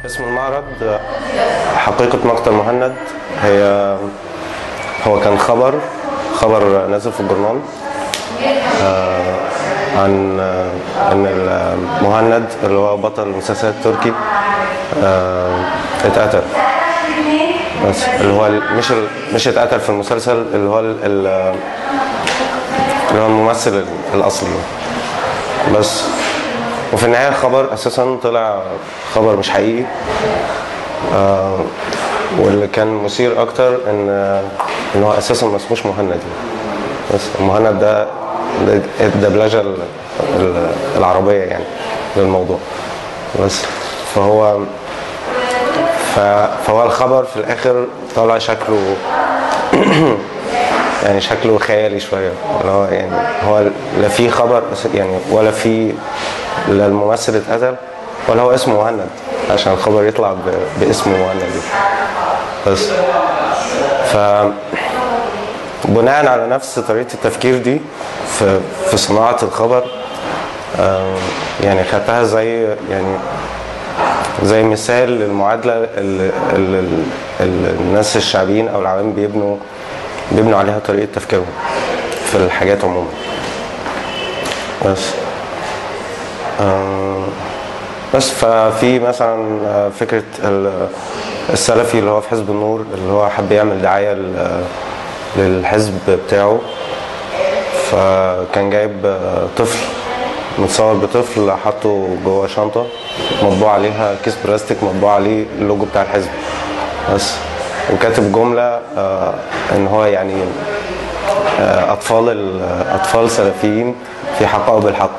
اسم المعرض حقيقة مقتل مهند هي هو كان خبر خبر نازل في الجورنال آه، عن آه، ان المهند اللي هو بطل المسلسل التركي آه، اتقتل بس اللي هو ال- مش ال- مش اتقتل في المسلسل اللي هو ال- ال- اللي هو الممثل ال- الاصلي بس وفي النهايه الخبر اساسا طلع خبر مش حقيقي آه واللي كان مثير اكتر ان ان هو اساسا ما اسموش مهند يعني. بس المهند ده ده الدبلجه ال- ال- العربيه يعني للموضوع بس فهو ف- فهو الخبر في الاخر طلع شكله يعني شكله خيالي شويه اللي هو يعني هو لا في خبر أس- يعني ولا في لا الممثل اتقتل ولا هو اسمه مهند عشان الخبر يطلع ب- باسم مهند بس ف بناء على نفس طريقه التفكير دي في في صناعه الخبر آم، يعني خدتها زي يعني زي مثال للمعادله اللي, اللي, اللي الناس الشعبيين او العوام بيبنوا بيبنوا عليها طريقه تفكيرهم في الحاجات عموما بس آه، بس ففي مثلا آه، فكره ال- السلفي اللي هو في حزب النور اللي هو حب يعمل دعايه ل- للحزب بتاعه فكان جايب آه، طفل متصور بطفل حاطه جوه شنطه مطبوع عليها كيس بلاستيك مطبوع عليه اللوجو بتاع الحزب بس وكاتب جمله آه، ان هو يعني آه، اطفال ال- اطفال سلفيين في حقه بالحق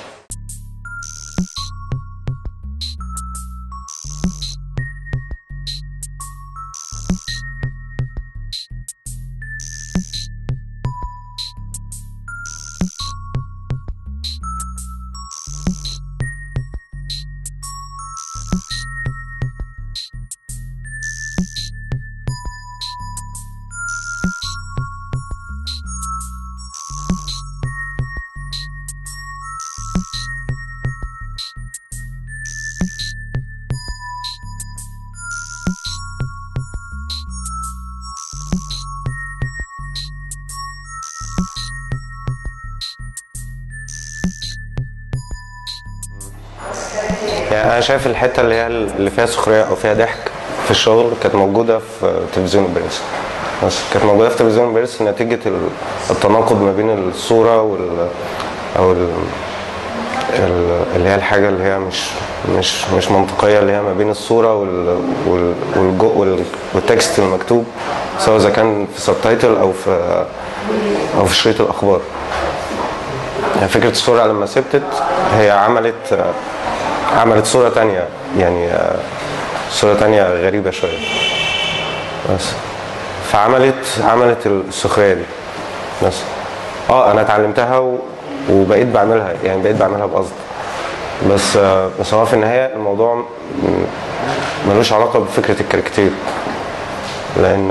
يعني انا شايف الحته اللي هي اللي فيها سخريه او فيها ضحك في الشغل كانت موجوده في تلفزيون البرنس بس كانت موجوده في تلفزيون البرنس نتيجه ال- التناقض ما بين الصوره وال او ال ال- اللي هي الحاجه اللي هي مش مش مش منطقيه اللي هي ما بين الصوره وال وال والجو وال والتكست المكتوب سواء اذا كان في سبتايتل او في او في شريط الاخبار يعني فكرة الصورة لما ثبتت هي عملت عملت صورة تانية يعني صورة تانية غريبة شوية بس فعملت عملت السخرية دي بس اه انا اتعلمتها و... وبقيت بعملها يعني بقيت بعملها بقصد بس بس هو في النهاية الموضوع م- ملوش علاقة بفكرة الكاريكاتير لأن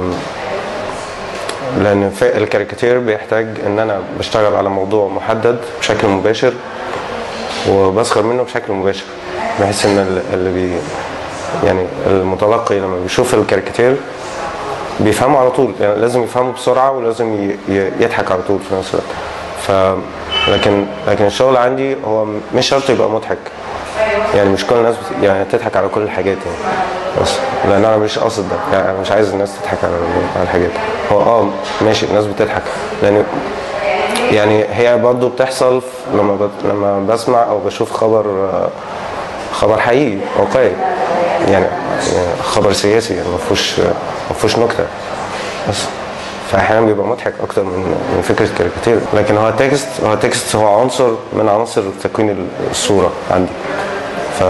لان في الكاريكاتير بيحتاج ان انا بشتغل على موضوع محدد بشكل مباشر وبسخر منه بشكل مباشر بحيث ان ال- اللي بي يعني المتلقي لما بيشوف الكاريكاتير بيفهمه على طول يعني لازم يفهمه بسرعه ولازم ي- ي- يضحك على طول في نفس الوقت ف لكن لكن الشغل عندي هو مش شرط يبقى مضحك يعني مش كل الناس بت... يعني تضحك على كل الحاجات يعني بس لان انا مش قاصد ده يعني انا مش عايز الناس تضحك على على الحاجات هو اه ماشي الناس بتضحك لان يعني هي برضو بتحصل في- لما ب... لما بسمع او بشوف خبر آه، خبر حقيقي واقعي يعني يعني خبر سياسي يعني ما فيهوش ما فيهوش نكته بس فاحيانا بيبقى مضحك اكتر من من فكره كاريكاتير لكن هو تكست هو تكست هو عنصر من عناصر تكوين الصوره عندي ف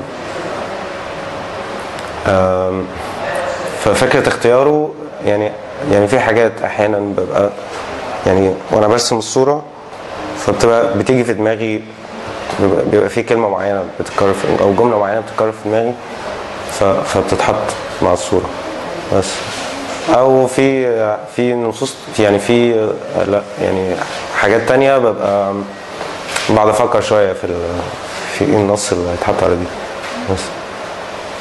آم، ففكره اختياره يعني يعني في حاجات احيانا ببقى يعني وانا برسم الصوره فبتبقى بتيجي في دماغي بيبقى, بيبقى في كلمه معينه بتتكرر في او جمله معينه بتتكرر في دماغي ف- فبتتحط مع الصوره بس او في في نصوص يعني في لا يعني حاجات تانية ببقى بقعد افكر شويه في ال- في ايه النص اللي هيتحط على دي بس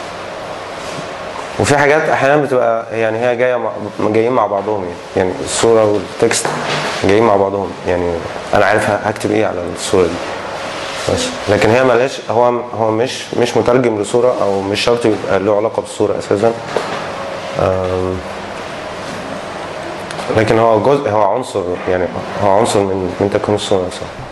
وفي حاجات احيانا بتبقى يعني هي جايه مع جايين مع بعضهم يعني يعني الصوره والتكست جايين مع بعضهم يعني انا عارف هكتب ايه على الصوره دي بس لكن هي ملهاش هو هو مش مش مترجم لصوره او مش شرط يبقى له علاقه بالصوره اساسا أم، لكن هو جزء هو عنصر يعني هو عنصر من من تكوين الصوره نفسها